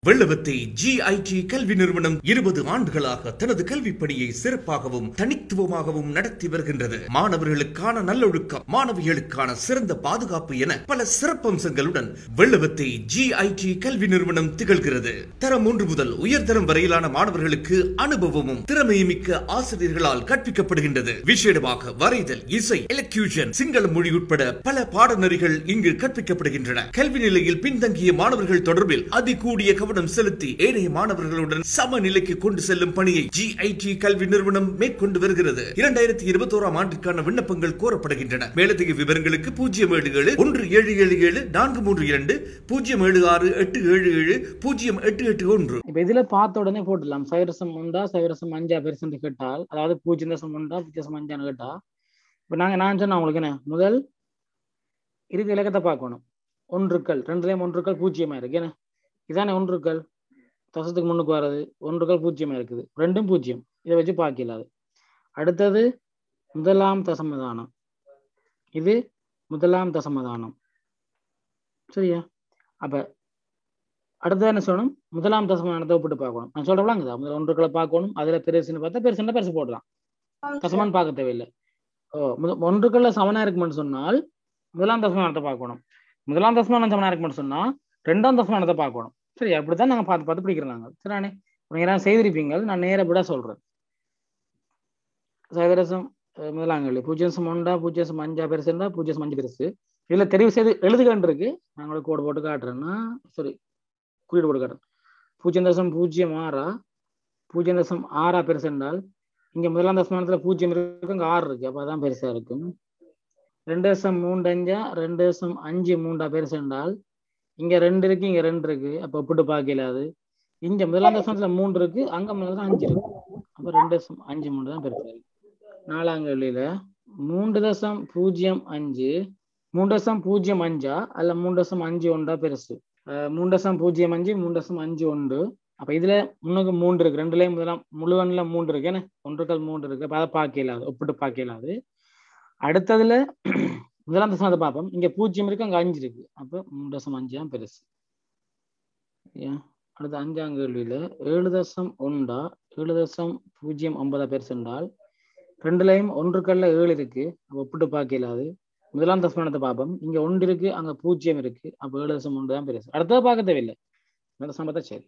Wellawatte GIT கல்வி நிறுவனம் இருபது ஆண்டுகளாக தனது கல்வி பணியை சிறப்பாகவும் தனித்துவமாகவும் நடத்தி வருகின்றது மாணவர்களுக்கான நல்லொழுக்கம் மாணவிகளுக்கான சிறந்த பாதுகாப்பு என பல சிறப்பம்சங்களுடன் வெள்ளவத்தை ஜிஐடி கல்வி நிறுவனம் திகழ்கிறது தரம் ஒன்று முதல் உயர்தரம் வரையிலான மாணவர்களுக்கு அனுபவமும் திறமையுமிக்க ஆசிரியர்களால் கற்பிக்கப்படுகின்றது விசேடமாக வரைதல் இசை எலக்யூஷன் சிங்கள மொழி உட்பட பல பாடநெறிகள் இங்கு கற்பிக்கப்படுகின்றன கல்வி நிலையில் பின்தங்கிய மாணவர்கள் தொடர்பில் அதிகூடிய கவனம் செலுத்தி ஏனைய மாணவர்களுடன் சமநிலைக்கு கொண்டு செல்லும் பணியை ஜிஐடி கல்வி நிறுவனம் மேற்கொண்டு வருகிறது இரண்டாயிரத்தி இருபத்தி ஓராம் ஆண்டிற்கான விண்ணப்பங்கள் கோரப்படுகின்றன மேலதிக விவரங்களுக்கு பூஜ்ஜியம் ஏழு ஏழு ஒன்று ஏழு ஏழு ஏழு நான்கு மூன்று இரண்டு பூஜ்ஜியம் ஏழு ஆறு எட்டு ஏழு ஏழு பூஜ்ஜியம் எட்டு எட்டு ஒன்று இப்ப இதுல பார்த்த உடனே போட்டுடலாம் சைவரசம் உண்டா சைவரசம் அஞ்சா பெர்சன்ட் கேட்டால் அதாவது பூஜ்ஜியம் தசம் உண்டா பூஜ்ஜியம் அஞ்சான்னு கேட்டா இப்ப நாங்க நான் சொன்னேன் உங்களுக்கு என்ன முதல் இறுதி இலக்கத்தை பார்க்கணும் ஒன்றுக்கள் ரெண்டுலயும் ஒன்றுக்கள் பூஜ்ஜியமா இருக்கு என்ன இதானே ஒன்றுக்கள் தசத்துக்கு முன்னுக்கு வர்றது ஒன்றுக்கள் பூஜ்ஜியமா இருக்குது ரெண்டும் பூஜ்ஜியம் இதை வச்சு பார்க்கலாது அடுத்தது முதலாம் தசமதானம் இது முதலாம் தசமதானம் சரியா அப்ப அடுத்தது என்ன சொல்லணும் முதலாம் தசமானத்தை ஒப்பிட்டு பார்க்கணும் நான் சொல்றவளாங்குதா முதல் ஒன்றுக்களை பார்க்கணும் அதுல பெருசுன்னு பார்த்தா பெருசுன்னா பெருசு போடலாம் தசமான்னு பார்க்க தேவையில்லை ஓ முத ஒன்றுக்கள்ல சமனா இருக்குமென்னு சொன்னால் முதலாம் தசமானத்தை பார்க்கணும் முதலாம் தசமானம் சமனா இருக்குமென்னு சொன்னா ரெண்டாம் தசமானத்தை பார்க்கணும் சரி அப்படித்தான் நாங்க பார்த்து பார்த்து பிடிக்கிறோம் நாங்க சரிண்ணே நீங்க எல்லாம் செய்திருப்பீங்க நான் நேர விட சொல்றேன் சைவரசம் அஹ், முதலாம் கேள்வி பூஜ்ஜியம் சம் ஒன்றா பூஜ்ஜியம் சம் அஞ்சா பெருசு இருந்தா பூஜ்ஜியம் சம் அஞ்சு பெருசு இதுல தெரிவு செய்து எழுதுகன்று இருக்கு நான் உங்களுக்கு கோடு போட்டு காட்டுறேன்னா சரி குறியீடு போட்டு காட்டுறேன் பூஜ்ஜியம் தசம் பூஜ்ஜியம் ஆறா பூஜ்ஜியம் தசம் ஆறா பெருசு என்றால் இங்க முதலாம் தசமானத்துல பூஜ்ஜியம் இருக்கு அங்க ஆறு இருக்கு அப்ப அதான் பெருசா இருக்கும் ரெண்டு தசம் மூன்று அஞ்சா ரெண்டு தசம் அஞ்சு மூன்றா பெருசு என்றால் இங்க ரெண்டு இருக்கு இங்க ரெண்டு இருக்கு அப்ப ஒப்பிட்டு பார்க்கல அது இங்க முதலாம் தசமத்துல மூன்று இருக்கு அங்க முதல்ல அஞ்சு இருக்கு அப்ப ரெண்டு தசம் அஞ்சு மூன்று தான் பெருசா இருக்கு நாலாம் கேள்வியில மூன்று தசம் பூஜ்ஜியம் அஞ்சு மூன்று தசம் பூஜ்ஜியம் அஞ்சா அல்ல மூன்று தசம் அஞ்சு ஒன்றா பெருசு அஹ் மூன்று தசம் பூஜ்ஜியம் அஞ்சு மூன்று தசம் அஞ்சு ஒன்று அப்ப இதுல முன்னுக்கு மூன்று இருக்கு ரெண்டுலயும் முதலாம் முழுவன்ல மூன்று இருக்கு என்ன ஒன்றுகள் மூன்று இருக்கு அப்ப அதை பார்க்கலாது ஒப்பிட்டு பார்க்கலாது அடுத்ததுல முதலாம் தசமத்தை பார்ப்போம் இங்க பூஜ்ஜியம் இருக்கு அங்க அஞ்சு இருக்கு அப்ப மூன்று தசம் அஞ்சு தான் பெருசு ஏன் அடுத்த அஞ்சாம் கேள்வியில ஏழு தசம் ஒன்றா ஏழு தசம் பூஜ்ஜியம் ஒன்பதா பெருசு என்றால் ரெண்டுலயும் ஒன்றுக்கல்ல ஏழு இருக்கு அப்ப ஒப்பிட்டு பார்க்கலாது முதலாம் தசமானத்தை பார்ப்போம் இங்க ஒன்று இருக்கு அங்க பூஜ்ஜியம் இருக்கு அப்ப ஏழு தசம் ஒன்று தான் பெருசு அடுத்தது பார்க்க தேவையில்லை இந்த தசம் பார்த்தா சரி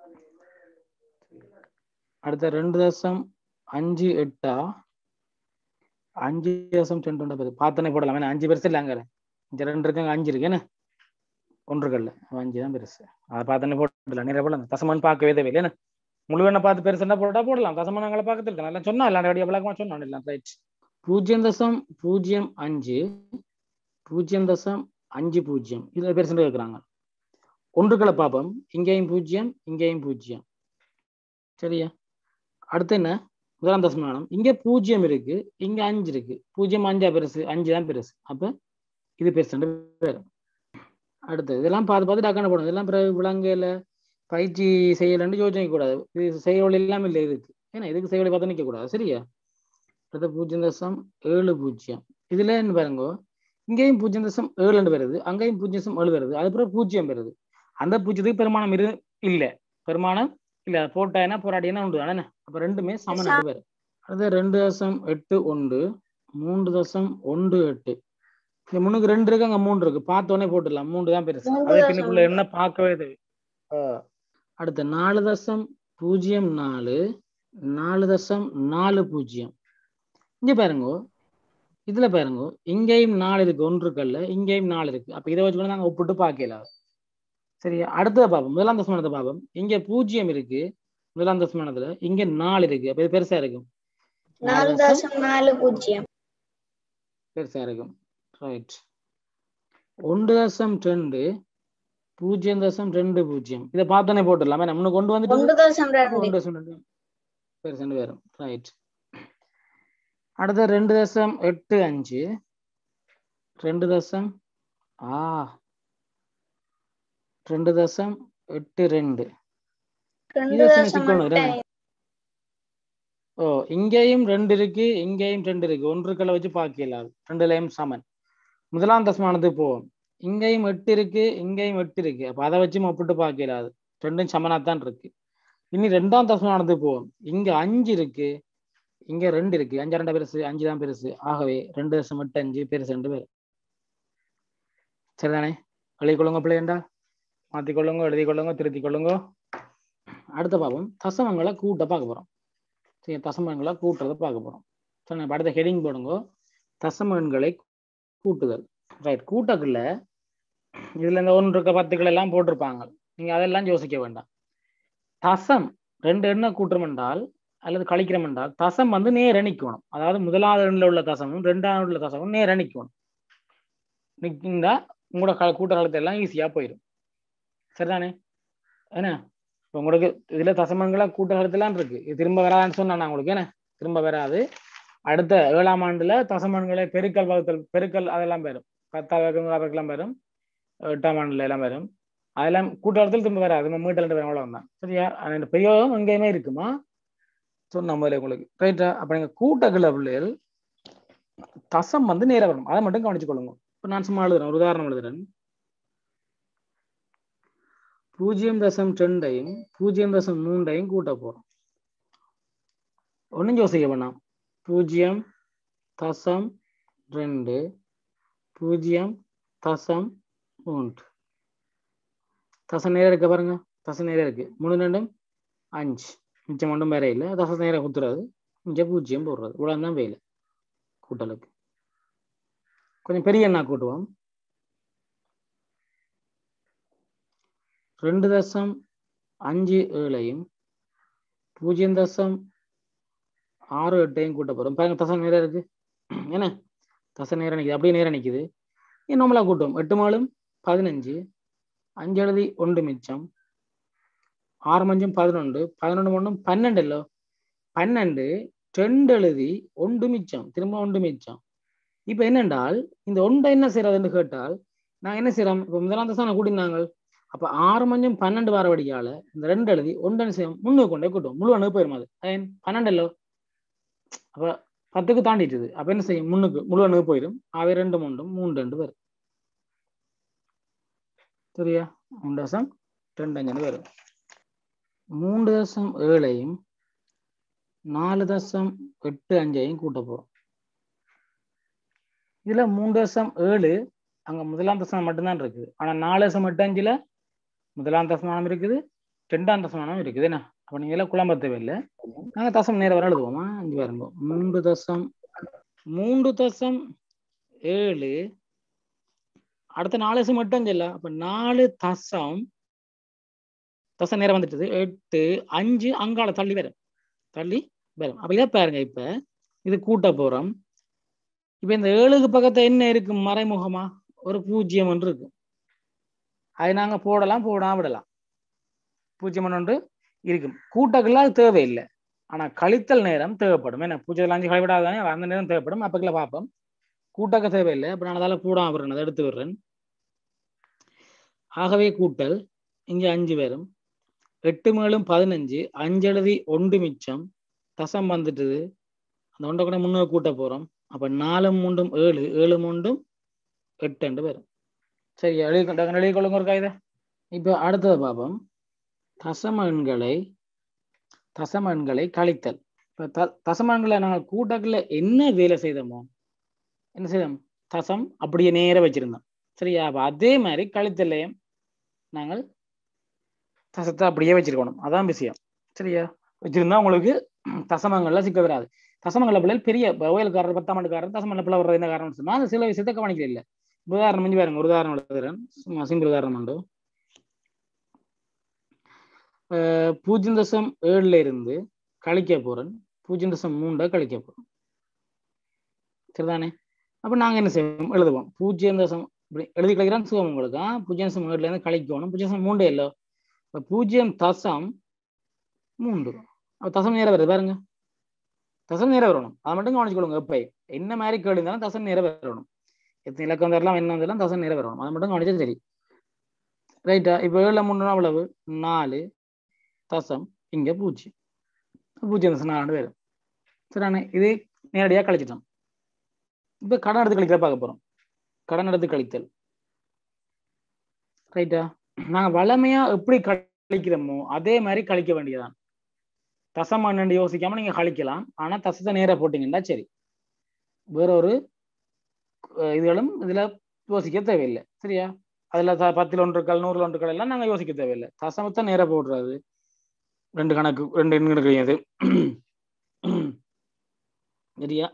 அடுத்த ரெண்டு தசம் அஞ்சு எட்டா அஞ்சு தசம் ரெண்டு ஒன்றா பெருசு பார்த்தனே போடலாம் ஏன்னா அஞ்சு பெருசு இல்லை அங்க இங்க ரெண்டு இருக்கு அங்க அஞ்சு இருக்கு என்ன ஒன்றுகள்ல அப்ப அஞ்சு தான் பெருசு அதை பார்த்தனே போடலாம் நிறைய போடலாம் தசமான்னு பார்க்கவே தேவையில்லை என்ன முழுவெண்ண பார்த்து பெருசுன்னா போட்டா போடலாம் தசமானங்களை பார்க்கறது இருக்கு நல்லா சொன்னா இல்லை அப்படியே விளக்கமா சொன்னான் இல்லை ரைட் பூஜ்ஜியம் தசம் பூஜ்ஜியம் அஞ்சு பூஜ்ஜியம் தசம் அஞ்சு பூஜ்ஜியம் இதுல பெருசு கேட்குறாங்க ஒன்றுகளை பார்ப்போம் இங்கேயும் பூஜ்ஜியம் இங்கேயும் பூஜ்ஜியம் சரியா அடுத்து என்ன முதலாம் தசமானம் இங்க பூஜ்ஜியம் இருக்கு இங்க அஞ்சு இருக்கு பூஜ்ஜியம் அஞ்சா பெருசு அஞ்சு தான் பெருசு அப்ப இது பெருசு பேர் அடுத்து இதெல்லாம் பார்த்து பார்த்து டக்கான போடணும் இதெல்லாம் பிறகு விலங்கையில பயிற்சி செய்யலன்னு யோசனை கூடாது இது செய்யவழி இல்லாம இல்லை இதுக்கு ஏன்னா இதுக்கு செய்யவழி பார்த்து நிக்க கூடாது சரியா அடுத்து பூஜ்ஜியம் தசம் ஏழு பூஜ்ஜியம் இதுல என்ன பாருங்க இங்கேயும் பூஜ்ஜியம் தசம் ஏழுன்னு வருது அங்கேயும் பூஜ்ஜியம் தசம் ஏழு வருது அது பிறகு பூஜ்ஜியம் வருது அந்த பூஜ்ஜியத்துக்கு பெருமானம் இரு இல்ல பெருமானம் இல்ல போட்டாயினா போராடினா உண்டு தானே அப்ப ரெண்டுமே சமன் ரெண்டு பேர் அடுத்து ரெண்டு தசம் எட்டு ஒன்று மூன்று தசம் ஒன்று எட்டு இந்த முன்னுக்கு ரெண்டு இருக்கு அங்க மூன்று இருக்கு பார்த்தோன்னே போட்டுடலாம் மூன்று தான் பெருசு மூன்று அதுக்கு தசம் பின்னுக்குள்ள என்ன பார்க்கவே தேவை அடுத்து நாலு தசம் பூஜ்ஜியம் நாலு நாலு தசம் நாலு பூஜ்ஜியம் இங்க பாருங்க இதுல பாருங்க இங்கேயும் நாலு இருக்கு ஒன்றுக்கல்ல இங்கேயும் நாலு இருக்கு அப்ப இதை வச்சு கூட நாங்க ஒப்பிட்டு பார்க்கலாம் சரியா அடுத்ததை பார்ப்போம் முதலாம் தசமானத்தை பார்ப்போம் இங்க பூஜ்ஜியம் இருக்கு முதலாம் தசமானத்துல இங்க நாலு இருக்கு அப்ப இது பெருசா இருக்கும் நாலு தசம் நாலு பூஜ்ஜியம் பெருசா இருக்கும் ரைட் ஒன்று தசம் ரெண்டு பூஜ்ஜியம் தசம் ரெண்டு பூஜ்ஜியம் இதை பார்த்தோன்னே போட்டுடலாமே நம்ம கொண்டு வந்துட்டு ஒன்று தசம் ரெண்டு ஒன்று தசம் ரெண்டு பெருசு வரும் ரைட் அடுத்த ரெண்டு தசம் எட்டு அஞ்சு ரெண்டு தசம் ஆ ரெண்டு தசம் எட்டு ரெண்டு ரெண்டு இது சின்ன தசம் சிக்கல் எட்டு வருது. ஓ இங்கேயும் ரெண்டு இருக்கு இங்கேயும் ரெண்டு இருக்கு ஒன்றுக்களை வச்சு பார்க்கலாம் ரெண்டுலயும் சமன் முதலாம் தசமானது போவோம் இங்கேயும் எட்டு இருக்கு இங்கேயும் எட்டு இருக்கு அப்ப அதை வச்சு ஒப்பிட்டு பார்க்கலாது ரெண்டும் சமனாத்தான் இருக்கு இனி ரெண்டாம் தசமானது போவோம் இங்க அஞ்சு இருக்கு இங்க ரெண்டு இருக்கு அஞ்சு ரெண்டா பெருசு அஞ்சு தான் பெருசு ஆகவே ரெண்டு தசம் எட்டு அஞ்சு பெருசு ரெண்டு பேர் சரிதானே எழுதி கொள்ளுங்க பிள்ளைண்டா மாத்திக் கொள்ளுங்க எழுதி கொள்ளுங்க திருத்தி கொள்ளுங்க அடுத்த பாப்போம் தசமங்களை கூட்ட பார்க்க போறோம் சரி தசமங்களை கூட்டுறதை பார்க்க போறோம் சரி இப்ப அடுத்த ஹெடிங் போடுங்க தசம எண்களை கூட்டுதல் ரைட் கூட்டக்குள்ள இதுல இந்த ஒன்று இருக்க பத்துக்கள் எல்லாம் போட்டிருப்பாங்க நீங்க அதெல்லாம் யோசிக்க வேண்டாம் தசம் ரெண்டு எண்ணை கூட்டுறோம் என்றால் அல்லது கழிக்கிறோம் என்றால் தசம் வந்து நேர நிக்கணும் அதாவது முதலாவது எண்ணில் உள்ள தசமும் ரெண்டாவது உள்ள தசமும் நேர நிக்கணும் நிக்கிந்தா உங்களோட க கூட்ட காலத்தை எல்லாம் ஈஸியா போயிடும் சரிதானே என்ன இப்போ உங்களுக்கு இதுல தசமங்களா கூட்ட காலத்துலாம் இருக்கு இது திரும்ப வராதுன்னு சொன்னா நான் உங்களுக்கு என்ன திரும்ப வராது அடுத்த ஏழாம் ஆண்டுல தசமன்களை பெருக்கல் வகுத்தல் பெருக்கல் அதெல்லாம் வரும் பத்தாவது வகுக்கலாம் வரும் எட்டாம் ஆண்டுல எல்லாம் வரும் அதெல்லாம் கூட்டத்தில் திரும்ப வராது நம்ம மீட்டல் வரும் அவ்வளவுதான் சரியா அந்த பெரியோகம் எங்கேயுமே இருக்குமா சொன்ன மாதிரி உங்களுக்கு ரைட்டா அப்ப நீங்க கூட்டக்குள்ள பிள்ளைகள் தசம் வந்து நேர வரும் அதை மட்டும் கவனிச்சு கொள்ளுங்க இப்ப நான் சும்மா எழுதுறேன் ஒரு உதாரணம் எழுதுறேன் பூஜ்ஜியம் தசம் ரெண்டையும் பூஜ்ஜியம் தசம் மூண்டையும் கூட்ட போறோம் ஒன்றும் யோசிக்க வேணாம் பூஜ்ஜியம் தசம் ரெண்டு பூஜ்ஜியம் தசம் மூன்று தசம் நேரம் இருக்க பாருங்க தசம் நேரம் இருக்கு மூணு ரெண்டும் அஞ்சு மிச்சம் மட்டும் வேற இல்லை தசம் நேரம் குத்துறது இங்க பூஜ்ஜியம் போடுறது இவ்வளவு தான் வேலை கூட்டலுக்கு கொஞ்சம் பெரிய எண்ணா கூட்டுவோம் ரெண்டு தசம் அஞ்சு ஏழையும் பூஜ்ஜியம் தசம் ஆறு எட்டையும் கூட்ட போறோம் பாருங்க தசம் நேரம் இருக்கு என்ன தசம் நேரம் நிக்குது அப்படியே நேரம் நிக்குது நம்மளா கூட்டும் எட்டு மாலும் பதினஞ்சு அஞ்சு எழுதி ஒன்று மிச்சம் ஆறு மஞ்சும் பதினொன்று பதினொன்று ஒன்றும் பன்னெண்டு இல்லோ பன்னெண்டு ரெண்டு எழுதி ஒன்று மிச்சம் திரும்ப ஒன்று மிச்சம் இப்ப என்னென்றால் இந்த ஒன்றை என்ன செய்யறதுன்னு கேட்டால் நான் என்ன செய்யறோம் இப்ப முதலாம் தசம் கூட்டினாங்க அப்ப ஆறு மஞ்சம் பன்னெண்டு வார வடிகால இந்த ரெண்டு எழுதி ஒன்று செய்யும் முன்னுக்கு கொண்டே கூட்டும் முழு அணுகு போயிடும் அது ஏன் பன்னெண்டு இல்லோ அப்ப பத்துக்கு தாண்டிட்டுது அப்ப என்ன செய்யும் முன்னுக்கு முழு அணுகு போயிடும் அவை ரெண்டு மூண்டும் மூன்று ரெண்டு பேர் சரியா மூன்று தசம் ரெண்டு அஞ்சு வரும் மூன்று தசம் ஏழையும் நாலு தசம் எட்டு அஞ்சையும் கூட்ட போறோம் இதுல மூன்று தசம் ஏழு அங்க முதலாம் தசம் மட்டும்தான் இருக்குது ஆனா நாலு தசம் எட்டு அஞ்சுல முதலாம் தசமானம் இருக்குது ரெண்டாம் தசமானம் இருக்குது என்ன அப்ப நீங்க எல்லாம் குழம்ப தேவையில்லை நாங்க தசம் நேரம் வர எழுதுவோமா அஞ்சு பாருங்க மூன்று தசம் மூன்று தசம் ஏழு அடுத்த நாலு தசம் எட்டு அஞ்சு இல்ல அப்ப நாலு தசம் தசம் நேரம் வந்துட்டது எட்டு அஞ்சு அங்கால தள்ளி வரும் தள்ளி வரும் அப்ப இதை பாருங்க இப்ப இது கூட்ட போறோம் இப்ப இந்த ஏழுக்கு பக்கத்துல என்ன இருக்கு மறைமுகமா ஒரு பூஜ்ஜியம் ஒன்று இருக்கு அது நாங்க போடலாம் போடாம விடலாம் பூஜ்ஜியம் ஒன்று இருக்கும் கூட்டக்குள்ள அது தேவையில்லை ஆனா கழித்தல் நேரம் தேவைப்படும் என்ன பூஜ்ஜியம் அஞ்சு கழிவிடாதானே அந்த நேரம் தேவைப்படும் அப்பக்குள்ள பார்ப்போம் கூட்டக்க தேவையில்லை அப்ப நான் அதால கூடாம விடுறேன் அதை எடுத்து விடுறேன் ஆகவே கூட்டல் இங்க அஞ்சு பேரும் எட்டு மேலும் பதினஞ்சு அஞ்சு எழுதி ஒன்று மிச்சம் தசம் வந்துட்டுது அந்த ஒன்றை கூட முன்னூறு கூட்ட போறோம் அப்ப நாலு மூன்றும் ஏழு ஏழு மூன்றும் எட்டு ரெண்டு பேரும் சரி எழுதி எழுதி கொள்ளுங்க ஒரு காகிதம் இப்போ அடுத்தது பார்ப்போம் தசம எண்களை தசம எண்களை கழித்தல் இப்போ த தசம எண்களை நாங்கள் கூட்டக்குள்ள என்ன வேலை செய்தோமோ என்ன செய்தோம் தசம் அப்படியே நேர வச்சிருந்தோம் சரியா அப்ப அதே மாதிரி கழித்தல்லையும் நாங்கள் தசத்தை அப்படியே வச்சிருக்கணும் அதான் விஷயம் சரியா வச்சிருந்தா உங்களுக்கு தசமங்கள்ல சிக்க வராது தசமங்கள்ல பிள்ளைகள் பெரிய ஓயல்காரர் பத்தாம் ஆண்டுக்காரர் தசமங்கள்ல பிள்ளை வர்றது என்ன காரணம் சொன்னா அது சில விஷயத்தை கவனிக்கல இல்லை உதாரணம் முடிஞ்சு பாருங்க ஒரு உதாரணம் எழுதுறேன் சும்மா சிம்பிள் உதாரணம் உண்டு பூஜ்ஜியம் தசம் ஏழுல இருந்து கழிக்க போறேன் பூஜ்ஜியம் தசம் மூண்டை கழிக்க போறோம் சரிதானே அப்ப நாங்க என்ன செய்வோம் எழுதுவோம் பூஜ்ஜியம் தசம் இப்படி எழுதி கழிக்கிறான்னு சுகம் உங்களுக்கு பூஜ்ஜியம் தசம் ஏழுல இருந்து கழிக்கணும் பூஜ்ஜியம் தசம் மூண்டே இல்லை இப்போ பூஜ்ஜியம் தசம் மூன்று அப்போ தசம் நேரம் வருது பாருங்க தசம் நேரம் வரணும் அதை மட்டும் கவனிச்சுக்கொள்ளுங்க எப்போ என்ன மாதிரி கேள்வி இருந்தாலும் தசம் நேரம் வரணும் எத்தனை இலக்கம் தரலாம் என்ன வந்தாலும் தசம் நேரம் வரணும் அதை மட்டும் கவனிச்சா சரி ரைட்டா இப்போ ஏழுல மூணு அவ்வளவு நாலு தசம் இங்க பூஜ்ஜியம் பூஜ்ஜியம் தசம் நாலு பேர் சரிண்ணே இது நேரடியாக கழிச்சிட்டோம் இப்போ கடன் எடுத்து கழிக்கிற பார்க்க போறோம் கடன் எடுத்து கழித்தல் ரைட்டா நாங்க வளமையா எப்படி கழிக்கிறோமோ அதே மாதிரி கழிக்க வேண்டியதான் தசம் என்னன்னு யோசிக்காம நீங்க கழிக்கலாம் ஆனா தசத்தை நேரா போட்டீங்கன்னா சரி வேற ஒரு அஹ், இதுகளும் இதுல யோசிக்க தேவையில்லை சரியா அதுல த- பத்தில் ஒன்றுக்கள் நூறுல ஒன்றுக்கள் எல்லாம் நாங்க யோசிக்க தேவையில்லை தசமத்தை நேரா போடுறது ரெண்டு கணக்கு ரெண்டு எண் கிடையாது சரியா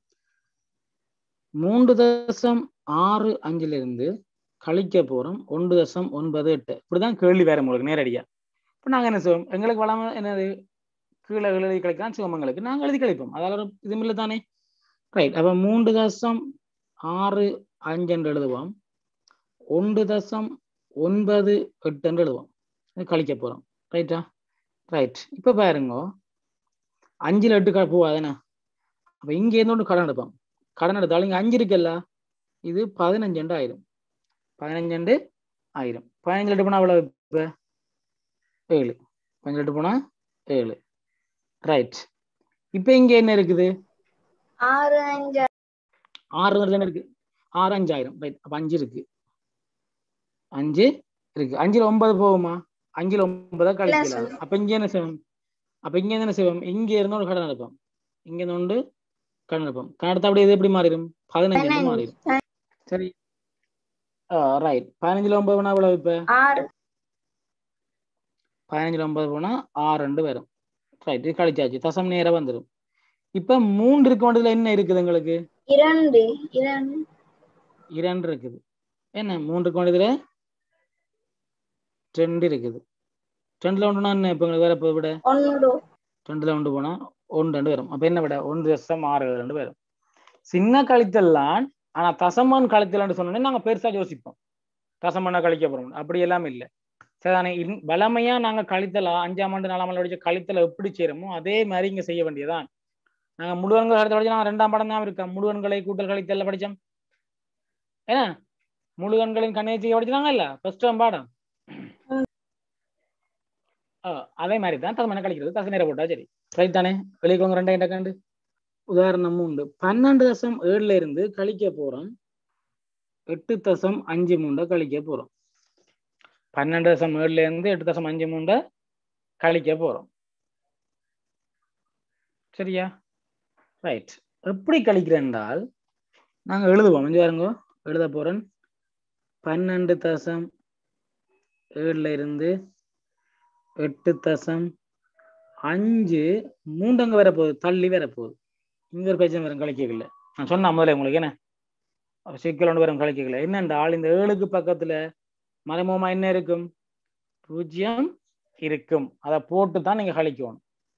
மூன்று தசம் ஆறு அஞ்சுல இருந்து கழிக்க போறோம் ஒன்று தசம் ஒன்பது எட்டு இப்படிதான் கேள்வி வேற உங்களுக்கு நேரடியா இப்போ நாங்க என்ன செய்வோம் எங்களுக்கு வளம என்னது கீழே எழுதி கழிக்கலாம் சிவமங்களுக்கு நாங்க எழுதி கழிப்போம் அதால ஒரு இதுவும் இல்லை தானே ரைட் அப்ப மூன்று தசம் ஆறு அஞ்சு என்று எழுதுவோம் ஒன்று தசம் ஒன்பது எட்டு என்று எழுதுவோம் இது கழிக்க போறோம் ரைட்டா ரைட் இப்ப பாருங்க அஞ்சுல எட்டு க- போவாதுண்ணா அப்ப இங்க இருந்து ஒன்று கடன் எடுப்போம் கடன் எடுத்தாலும் இங்க அஞ்சு இருக்குல்ல இது பதினஞ்சண்டு ஆயிரம் பதினஞ்சண்டு ஆயிரம் பதினஞ்சு லிட்டர் போனா அவ்வளவு இப்ப ஏழு பதினஞ்சு லிட்டர் போனா ஏழு ரைட் இப்ப இங்க என்ன இருக்குது ஆறு அஞ்சு ஆறு தானே இருக்கு ஆறு அஞ்சாயிரம் ரைட் அப்ப அஞ்சு இருக்கு அஞ்சு இருக்கு அஞ்சுல ஒன்பது போகுமா அஞ்சுல ஒன்பதா கழிக்கலாம் sir. அப்ப இங்க என்ன செய்வோம் அப்ப இங்க என்ன செய்வோம் இங்க இருந்து ஒரு கடன் எடுப்போம் இங்க இருந்து ஒன்று கடன் எடுப்போம் கடன் எடுத்தா அப்படியே இது எப்படி மாறிடும் பதினஞ்சு பதினஞ்சு. மாறிடும் சரி ரைட் பதினஞ்சுல ஒன்பது போனா எவ்வளவு இப்ப ஆறு பதினஞ்சுல ஒன்பது போனா ஆறு ரெண்டு வரும் ரைட் இது கழிச்சாச்சு தசம் நேரம் வந்துடும் இப்ப மூன்று இருக்க வேண்டியதுல என்ன இருக்குது எங்களுக்கு இரண்டு இரண்டு இரண்டு இருக்குது என்ன மூன்று இருக்க வேண்டியதுல ரெண்டு இருக்குது ரெண்டுல ஒன்றுனா என்ன இப்ப எங்களுக்கு வேற விட ஒன்று ரெண்டுல ஒன்று போனா ஒன்று ரெண்டு வரும் அப்ப என்ன விட ஒன்று தசம் ஆறு ஏழு ரெண்டு வரும் சின்ன கழித்தல்லாம் ஆனா தசமான் கழித்தல்னு சொன்னோன்னே நாங்க பெருசா யோசிப்போம் தசமன்னா கழிக்க போறோம் அப்படி எல்லாம் இல்லை சரிதானே இன் வளமையா நாங்க கழித்தலா அஞ்சாம் ஆண்டு நாலாம் ஆண்டு படிச்ச கழித்தலை எப்படி செய்யறோமோ அதே மாதிரி இங்க செய்ய வேண்டியதுதான் நாங்க முழுவன்கள் கழித்தல் படிச்சா நாங்க ரெண்டாம் பாடம் தான் இருக்கோம் முழுவன்களை கூட்டல் கழித்தல்ல படிச்சோம் ஏன்னா முழுவன்களின் கண்ணேச்சியை படிச்சாங்க இல்ல ஃபர்ஸ்ட் பாடம் ஆ, அதே மாதிரி தான் தசமனை கழிக்கிறது தச நேரம் போட்டா சரி ரைட் தானே வெளியே ரெண்டே கண்டு உதாரணம் உண்டு பன்னெண்டு தசம் ஏழுல இருந்து கழிக்க போறோம் எட்டு தசம் அஞ்சு மூண்டை கழிக்க போறோம் பன்னெண்டு தசம் ஏழுல இருந்து எட்டு தசம் அஞ்சு மூண்டை கழிக்க போறோம் சரியா ரைட் எப்படி கழிக்கிறேன் என்றால் நாங்க எழுதுவோம் இங்க பாருங்க எழுத போறேன் பன்னெண்டு தசம் ஏழுல இருந்து எட்டு தசம் அஞ்சு மூண்டங்க வர போகுது தள்ளி வர போகுது இங்க ஒரு பிரச்சனை வரும் கழிக்கல நான் சொன்ன முதல்ல உங்களுக்கு என்ன ஒரு சிக்கல் ஒன்று வரும் கழிக்கல என்னென்றால் இந்த ஏழுக்கு பக்கத்துல மறைமுகமா என்ன இருக்கும் பூஜ்ஜியம் இருக்கும் அதை போட்டு தான் நீங்க கழிக்கணும்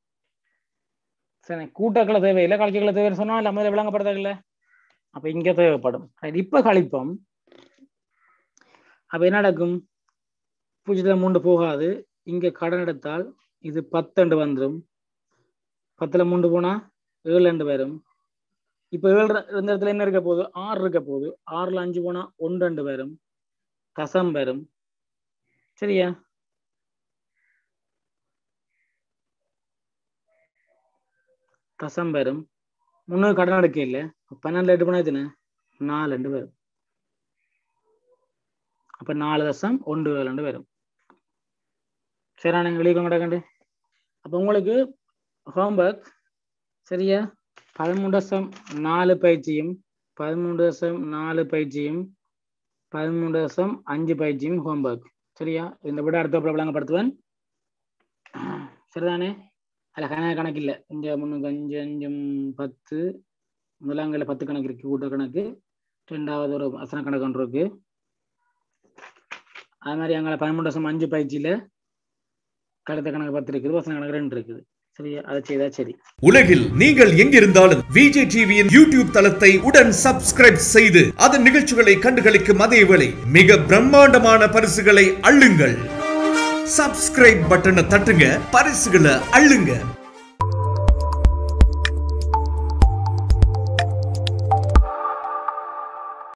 சரி கூட்டக்களை தேவையில்லை கழிக்கல தேவைன்னு சொன்னா இல்ல முதல்ல விளங்கப்படுறதில்ல அப்ப இங்க தேவைப்படும் Right, இப்ப கழிப்போம் அப்ப என்ன நடக்கும் பூஜ்ஜியத்துல மூன்று போகாது இங்க கடன் எடுத்தால் இது பத்தண்டு வந்துடும் பத்துல மூன்று போனா ஏழு ரெண்டு வரும் இப்ப ஏழு ர- இந்த இடத்துல என்ன இருக்க போகுது ஆறு இருக்க போகுது ஆறுல அஞ்சு போனா ஒன்று ரெண்டு வரும் தசம் வரும் சரியா தசம் வரும் முன்னூறு கடன் எடுக்க இல்லை பன்னெண்டு எட்டு போனா எத்தனை நாலு ரெண்டு வரும் அப்ப நாலு தசம் ஒன்று ஏழு ரெண்டு வரும் சரியான வெளியே கிடக்கண்டு அப்போ உங்களுக்கு ஹோம்ஒர்க் சரியா பதிமூன்று தசம் நாலு பயிற்சியும் பதிமூன்று தசம் நாலு பயிற்சியும் பதிமூன்று தசம் அஞ்சு பயிற்சியும் ஹோம்ஒர்க் சரியா இந்த விட அடுத்த விளங்கப்படுத்துவேன் சரிதானே அதில் கணக்கு கணக்கு இல்லை இங்கே முன்னூற்றி அஞ்சு அஞ்சும் பத்து முதலாங்கில பத்து கணக்கு இருக்கு கூட்ட கணக்கு ரெண்டாவது ஒரு வசன கணக்கு ஒன்று இருக்கு அது மாதிரி அங்கே பதிமூன்று தசம் அஞ்சு பயிற்சியில கழுத்த கணக்கு பத்து இருக்குது வசன கணக்கு ரெண்டு இருக்குது சரியா அதை செய்தா சரி உலகில் நீங்கள் எங்கிருந்தாலும் விஜய் டிவியின் யூடியூப் தளத்தை உடன் சப்ஸ்கிரைப் செய்து அதன் நிகழ்ச்சிகளை கண்டுகளிக்கும் அதே வேளை மிக பிரம்மாண்டமான பரிசுகளை அள்ளுங்கள் சப்ஸ்கிரைப் பட்டனை தட்டுங்க பரிசுகளை அள்ளுங்க